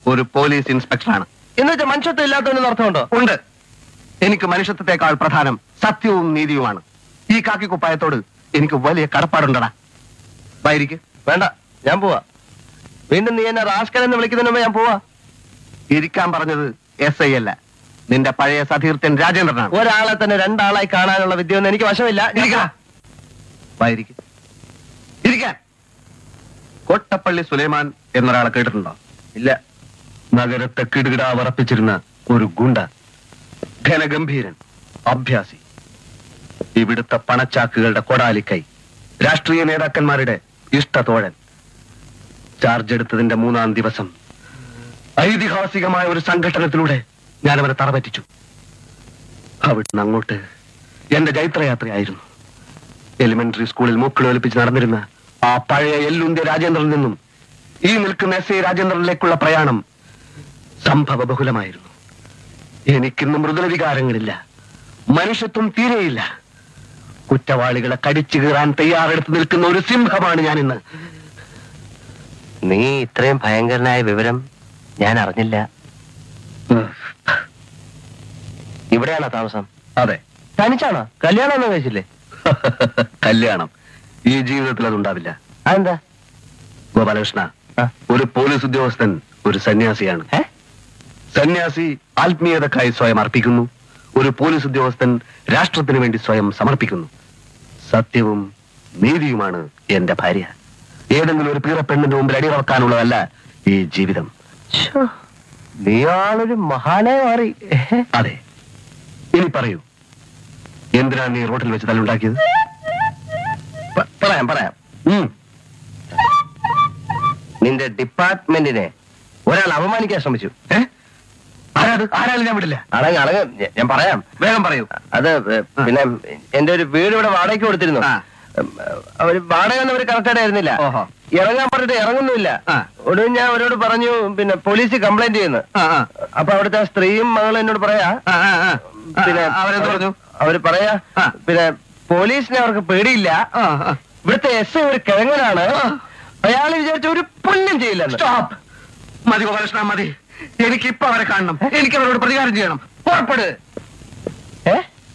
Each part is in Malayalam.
ഒരു പോലീസ് ഇൻസ്പെക്ടറാണ് എന്ന് വെച്ചാൽ മനുഷ്യത്വം ഇല്ലാത്തവനെന്ന് അർത്ഥമുണ്ടോ ഉണ്ട് എനിക്ക് മനുഷ്യത്വത്തെക്കാൾ പ്രധാനം സത്യവും നീതിയുമാണ് ഈ കാക്കി കുപ്പായത്തോട് എനിക്ക് വലിയ കടപ്പാടുണ്ടടാ വൈരിക്ക് വേണ്ട ഞാൻ പോവാ വീണ്ടും നീ എന്നെ റാസ്കൽ എന്ന് വിളിക്കുന്നതിന് മുമ്പ് ഞാൻ പോവാ ഇരിക്കാൻ പറഞ്ഞത് എസ് ഐ അല്ല നിന്റെ പഴയ സതീർത്ഥൻ രാജേന്ദ്രനാണ് ഒരാളെ തന്നെ രണ്ടാളായി കാണാനുള്ള വിദ്യയൊന്നും എനിക്ക് വശമില്ല ഞാൻ ഇരിക്ക. വായിരിക്ക്. ഇരിക്കാൻ കൊട്ടപ്പള്ളി സുലൈമാൻ എന്നൊരാളെ കേട്ടിട്ടുണ്ടോ ഇല്ല നഗരത്തെ കിടുകിട വറപ്പിച്ചിരുന്ന ഒരു ഗുണ്ട ഘനഗംഭീരൻ അഭ്യാസി ഇവിടുത്തെ പണച്ചാക്കുകളുടെ കൊടാലിക്കൈ രാഷ്ട്രീയ നേതാക്കന്മാരുടെ ഇഷ്ടതോഴൻ ചാർജ് എടുത്തതിന്റെ മൂന്നാം ദിവസം ഐതിഹാസികമായ ഒരു സംഘടനത്തിലൂടെ ഞാൻ അവനെ തറപറ്റിച്ചു അവിടുന്ന് അങ്ങോട്ട് എന്റെ ജൈത്രയാത്രയായിരുന്നു എലിമെന്ററി സ്കൂളിൽ മൂക്കൾ ഒലിപ്പിച്ച് നടന്നിരുന്ന ആ പഴയ എല്ലുന്ത്യ രാജേന്ദ്രനിൽ നിന്നും ഈ നിൽക്കുന്ന എസ് എ രാജേന്ദ്രനിലേക്കുള്ള പ്രയാണം സംഭവ ബഹുലമായിരുന്നു എനിക്കിന്ന് മൃദുല വികാരങ്ങളില്ല മനുഷ്യത്വം തീരെയില്ല കുറ്റവാളികളെ കടിച്ചു കീറാൻ തയ്യാറെടുത്ത് നിൽക്കുന്ന ഒരു സിംഹമാണ് ഞാൻ ഇന്ന് നീ ഇത്രയും ഭയങ്കരനായ വിവരം ഞാൻ അറിഞ്ഞില്ല ഇവിടെയാണോ താമസം അതെ തനിച്ചാണോ കല്യാണം ഒന്നും കഴിച്ചില്ലേ കല്യാണം ഈ ജീവിതത്തിൽ അതുണ്ടാവില്ല അതെന്താ ഗോപാലകൃഷ്ണ ആ. ഒരു പോലീസ് ഉദ്യോഗസ്ഥൻ ഒരു സന്യാസിയാണ് ഏ സന്യാസി ആത്മീയതക്കായി സ്വയം അർപ്പിക്കുന്നു ഒരു പോലീസ് ഉദ്യോഗസ്ഥൻ രാഷ്ട്രത്തിന് വേണ്ടി സ്വയം സമർപ്പിക്കുന്നു സത്യവും നീതിയുമാണ് എന്റെ ഭാര്യ ഏതെങ്കിലും ഒരു പീറ പെണ്ണിന്റെ മുമ്പിൽ അടിയറക്കാനുള്ളതല്ല ഈ ജീവിതം ശ്ശോ, നീയാളൊരു മഹാനെ മാറി അതെ ഇനി പറയൂ എന്തിനാണ് നീ റോഡിൽ വെച്ച് തല്ലുണ്ടാക്കിയത് പ- പറയാം പറയാം ഉം. നിന്റെ ഡിപ്പാർട്ട്മെന്റിനെ ഒരാൾ അപമാനിക്കാൻ ശ്രമിച്ചു ഏ? ആരാത് ആരാലും ഞാൻ വിടില്ല അടങ്ങ് അടങ്ങ് ഞ- ഞാൻ പറയാം വേഗം പറയൂ അത് ഏ, പിന്നെ എന്റെ ഒരു വീട് ഇവിടെ വാടകയ്ക്ക് കൊടുത്തിരുന്നു ആ. ഉം, അവര് വാടക അവർ കറക്റ്റായിട്ട് ആയിരുന്നില്ല ഓഹോ. ഇറങ്ങാൻ പറഞ്ഞിട്ട് ഇറങ്ങുന്നില്ല ആ. ഒടുവിൽ ഞാൻ അവരോട് പറഞ്ഞു പിന്നെ പോലീസ് കംപ്ലൈന്റ് ചെയ്യുന്നു ആ, ആ. അപ്പൊ അവിടുത്തെ ആ സ്ത്രീയും മകളും എന്നോട് പറയാ ആ, ആ, ആ. പിന്നെ ആ, അവരെന്ത് പറഞ്ഞു അവര് പറയാ ആ. പിന്നെ പോലീസിനെ അവർക്ക് പേടിയില്ല ആ, ആ. ഇവിടുത്തെ എസ് ഐ ഒരു കിഴങ്ങനാണ് അയാൾ വിചാരിച്ച ഒരു പുണ്യം ചെയ്യില്ല സ്റ്റോപ്പ് മതി ഗോപാലകൃഷ്ണ മതി എനിക്ക് ഇപ്പൊ അവരെ കാണണം എനിക്ക് അവരോട് പ്രതികാരം ചെയ്യണം പുറപ്പെട് ഏ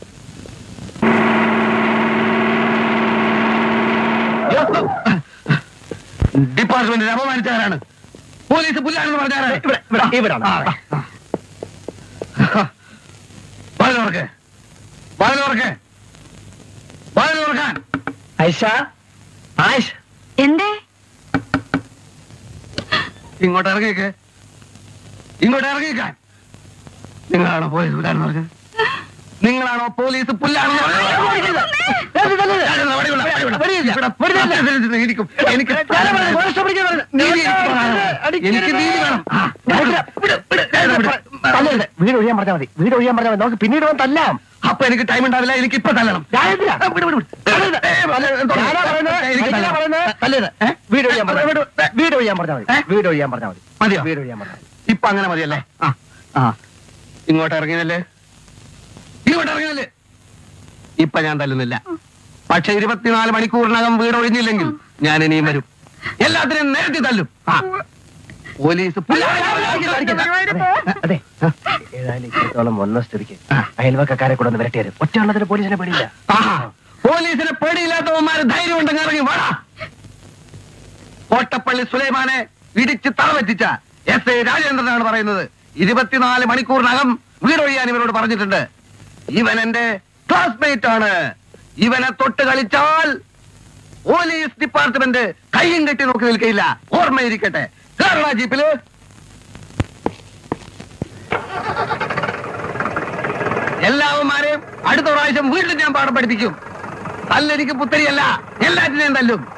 ഡിപ്പാർട്ട്മെന്റിനെ അപമാനിച്ചാരാണ് പോലീസ് പുല്ലാണെന്ന് പറഞ്ഞാരാണ് ഇവിടെ, ഇവിടെ, ഇവിടാണ്. വാതിലോർക്ക് വാതിലോർക്ക് വാതിലോർക്കാൻ ഐഷ ആയിഷ എന്തേ ഇങ്ങോട്ട് ഇറങ്ങിയേക്ക് ഇങ്ങോട്ട് ഇറങ്ങിക്കാൻ നിങ്ങളാണോ പോലീസ് പുല്ലാണെന്ന് പറഞ്ഞത് നിങ്ങളാണോ പോലീസ് പുല്ലാണെന്ന് പറഞ്ഞത് എനിക്കും എനിക്ക് നീതി എനിക്ക് വേണം. എനിക്ക് നീതി വേണം ആ, വിട്, വിട്, വിട്, വിട്. തല്ലരുത്. വീട് ഒഴിയാൻ പറഞ്ഞാൽ മതി വീട് ഒഴിയാൻ പറഞ്ഞാൽ മതി നമുക്ക് പിന്നീട് വന്ന് തല്ലാം അപ്പൊ എനിക്ക് ടൈം ഉണ്ടാവില്ല എനിക്ക് ഇപ്പൊ തല്ലണം ഞാനെന്തിനാ? ആ, വിട്, വിട്, വിട്. തല്ലരുത്. ഏ, തല്ലരുത്. ഞാനാ പറയുന്നത്, എനിക്ക് ഞാനാ തല്ലണം. പറയുന്നത്. തല്ലരുത്. ഏ? വീട് ഒഴിയാൻ പറഞ്ഞാൽ വിട്, മതി വിട്. വീട് ഒഴിയാൻ പറഞ്ഞാൽ മതി ഏ? വീട് ഒഴിയാൻ പറഞ്ഞാൽ മതി മതിയോ വീട് ഒഴിയാൻ പറഞ്ഞാൽ മതി ഇപ്പൊ അങ്ങനെ മതിയല്ലേ ആ ആ ഇങ്ങോട്ട് ഇറങ്ങിയല്ലേ ഇങ്ങോട്ട് ഇറങ്ങിയല്ലേ ഇപ്പൊ ഞാൻ തല്ലുന്നില്ല പക്ഷെ ഇരുപത്തിനാല് മണിക്കൂറിനകം വീട് ഒഴിഞ്ഞില്ലെങ്കിൽ ഞാൻ ഇനിയും വരും എല്ലാത്തിനും നേരത്തെ തല്ലും ആ. പോലീസ് പുല്ലാ- അതെ ഏതായാലും ഇത്രത്തോളം വന്ന സ്ഥിതിക്ക് അയൽവക്കക്കാരെ കൂടെ ഒന്ന് വരട്ടി വരും ഒറ്റയുള്ളതിന് പോലീസിനെ പേടിയില്ല ആഹാ. പോലീസിന് പേടിയില്ലാത്തവന്മാര് ധൈര്യം ഉണ്ടെങ്കിൽ ഇറങ്ങി വാടാ കോട്ടപ്പള്ളി സുലൈമാനെ ഇടിച്ച് തറവെറ്റിച്ച എസ് ഐ രാജേന്ദ്രനാണ് പറയുന്നത് ഇരുപത്തിനാല് മണിക്കൂറിനകം വീടൊഴിയാൻ ഇവരോട് പറഞ്ഞിട്ടുണ്ട് ഇവൻ എന്റെ ക്ലാസ്മേറ്റ് ആണ് ഇവനെ തൊട്ട് കളിച്ചാൽ പോലീസ് ഡിപ്പാർട്ട്മെന്റ് കൈയും കെട്ടി നോക്കി നിൽക്കയില്ല ഓർമ്മയിരിക്കട്ടെ കേരള ജീപ്പില് എല്ലാവന്മാരെയും അടുത്ത പ്രാവശ്യം വീണ്ടും ഞാൻ പാഠം പഠിപ്പിക്കും തല്ലെനിക്ക് പുത്തരിയല്ല എല്ലാറ്റിനെയും തല്ലും